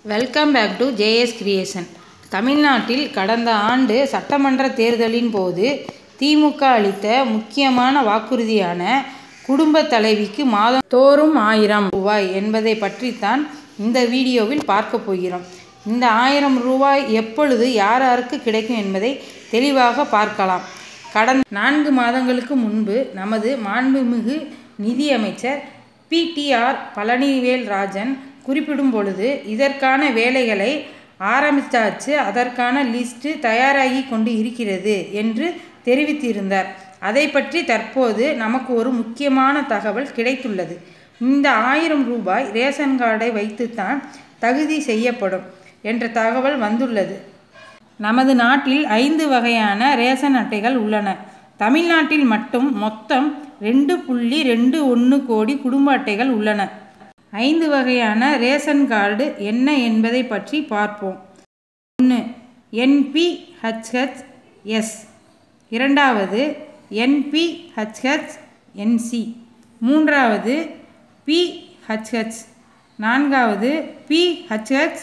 welcome back to JS creation தமிழ்நாட்டில் கடந்த ஆண்டு சட்டமன்ற தேர்தலின் போது திமுக அளித்த முக்கியமான வாக்குறுதியான குடும்ப தலைவிக்கு மாதம் தோறும் ஆயிரம் ரூபாய் என்பதை பற்றித்தான் இந்த வீடியோவில் பார்க்க போகிறோம் இந்த ஆயிரம் ரூபாய் எப்பொழுது யார் யாருக்கு கிடைக்கும் என்பதை தெளிவாக பார்க்கலாம் கடந்த நான்கு மாதங்களுக்கு முன்பு நமது மாண்புமிகு நிதியமைச்சர் பிடிஆர் பழனிவேல் ராஜன் குறிப்பிடும் பொழுது இதற்கான வேலைகளை ஆரம்பித்தாச்சு அதற்கான லிஸ்ட்டு தயாராகி கொண்டு இருக்கிறது என்று தெரிவித்திருந்தார் அதை பற்றி தற்போது நமக்கு ஒரு முக்கியமான தகவல் கிடைத்துள்ளது இந்த ஆயிரம் ரூபாய் ரேஷன் கார்டை வைத்துத்தான் தகுதி செய்யப்படும் என்ற தகவல் வந்துள்ளது நமது நாட்டில் ஐந்து வகையான ரேஷன் அட்டைகள் உள்ளன தமிழ்நாட்டில் மட்டும் மொத்தம் ரெண்டு புள்ளி ரெண்டு ஒன்று கோடி குடும்ப அட்டைகள் உள்ளன ஐந்து வகையான ரேஷன் கார்டு என்ன என்பதை பற்றி பார்ப்போம் ஒன்று என்பிஹெச்ஹெச் எஸ் இரண்டாவது என்பிஹெச்ஹெச் என்சி மூன்றாவது பிஹெச்ஹெச் நான்காவது பிஹெச்ஹெச்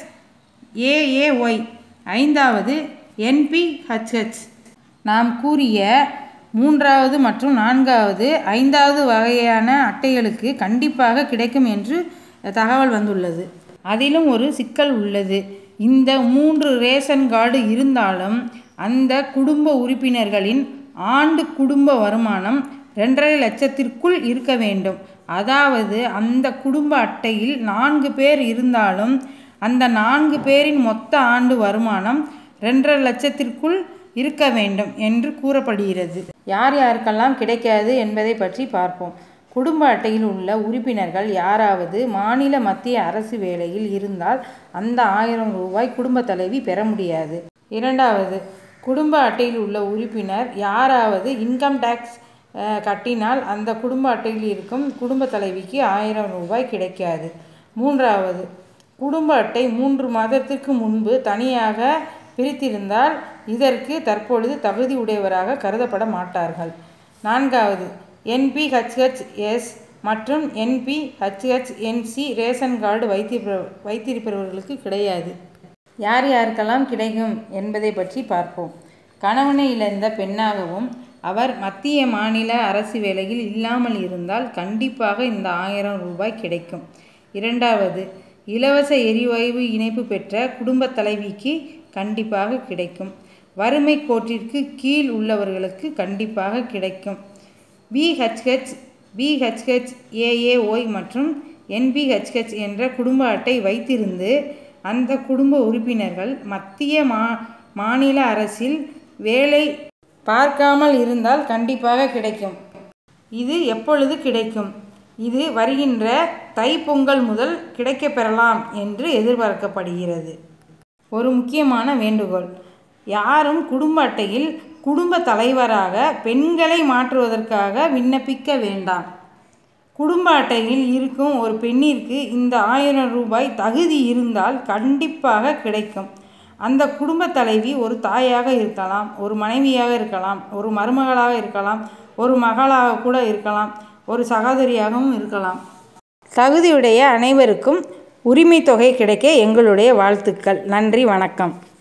ஏஏஒய் ஐந்தாவது என்பிஹெச்ஹெச் நாம் கூறிய மூன்றாவது மற்றும் நான்காவது ஐந்தாவது வகையான அட்டைகளுக்கு கண்டிப்பாக கிடைக்கும் என்று தகவல் வந்துள்ளது அதிலும் ஒரு சிக்கல் உள்ளது இந்த மூன்று ரேஷன் கார்டு இருந்தாலும் அந்த குடும்ப உறுப்பினர்களின் ஆண்டு குடும்ப வருமானம் ரெண்டரை லட்சத்திற்குள் இருக்க வேண்டும் அதாவது அந்த குடும்ப அட்டையில் நான்கு பேர் இருந்தாலும் அந்த நான்கு பேரின் மொத்த ஆண்டு வருமானம் ரெண்டரை லட்சத்திற்குள் இருக்க வேண்டும் என்று கூறப்படுகிறது யார் யாருக்கெல்லாம் கிடைக்காது என்பதை பற்றி பார்ப்போம் குடும்ப அட்டையில் உள்ள உறுப்பினர்கள் யாராவது மாநில மத்திய அரசு வேலையில் இருந்தால் அந்த ஆயிரம் ரூபாய் குடும்ப தலைவி பெற முடியாது இரண்டாவது குடும்ப அட்டையில் உள்ள உறுப்பினர் யாராவது இன்கம் டேக்ஸ் கட்டினால் அந்த குடும்ப அட்டையில் இருக்கும் குடும்ப தலைவிக்கு ஆயிரம் ரூபாய் கிடைக்காது மூன்றாவது குடும்ப அட்டை மூன்று மாதத்திற்கு முன்பு தனியாக பிரித்திருந்தால் இதற்கு தற்பொழுது தகுதி உடையவராக கருதப்பட மாட்டார்கள் நான்காவது என்பிஹெச்ஹெச்எஸ் மற்றும் என்பிஹெச்ஹெச்என்சி ரேஷன் கார்டு வைத்திருப்ப வைத்திருப்பவர்களுக்கு கிடையாது யார் யாருக்கெல்லாம் கிடைக்கும் என்பதை பற்றி பார்ப்போம் கணவனை இழந்த பெண்ணாகவும் அவர் மத்திய மாநில அரசு வேலையில் இல்லாமல் இருந்தால் கண்டிப்பாக இந்த ஆயிரம் ரூபாய் கிடைக்கும் இரண்டாவது இலவச எரிவாயு இணைப்பு பெற்ற குடும்ப தலைவிக்கு கண்டிப்பாக கிடைக்கும் வறுமை கோட்டிற்கு கீழ் உள்ளவர்களுக்கு கண்டிப்பாக கிடைக்கும் பிஹெச்ஹெச் பிஹெச்ஹெச் ஏஏஒய் மற்றும் என்பிஹெச்ஹெச் என்ற குடும்ப அட்டை வைத்திருந்து அந்த குடும்ப உறுப்பினர்கள் மத்திய மா மாநில அரசில் வேலை பார்க்காமல் இருந்தால் கண்டிப்பாக கிடைக்கும் இது எப்பொழுது கிடைக்கும் இது வருகின்ற தைப்பொங்கல் முதல் கிடைக்கப்பெறலாம் என்று எதிர்பார்க்கப்படுகிறது ஒரு முக்கியமான வேண்டுகோள் யாரும் குடும்ப அட்டையில் குடும்ப தலைவராக பெண்களை மாற்றுவதற்காக விண்ணப்பிக்க வேண்டாம் குடும்ப அட்டையில் இருக்கும் ஒரு பெண்ணிற்கு இந்த ஆயிரம் ரூபாய் தகுதி இருந்தால் கண்டிப்பாக கிடைக்கும் அந்த குடும்ப தலைவி ஒரு தாயாக இருக்கலாம் ஒரு மனைவியாக இருக்கலாம் ஒரு மருமகளாக இருக்கலாம் ஒரு மகளாக கூட இருக்கலாம் ஒரு சகோதரியாகவும் இருக்கலாம் தகுதியுடைய அனைவருக்கும் உரிமை தொகை கிடைக்க எங்களுடைய வாழ்த்துக்கள் நன்றி வணக்கம்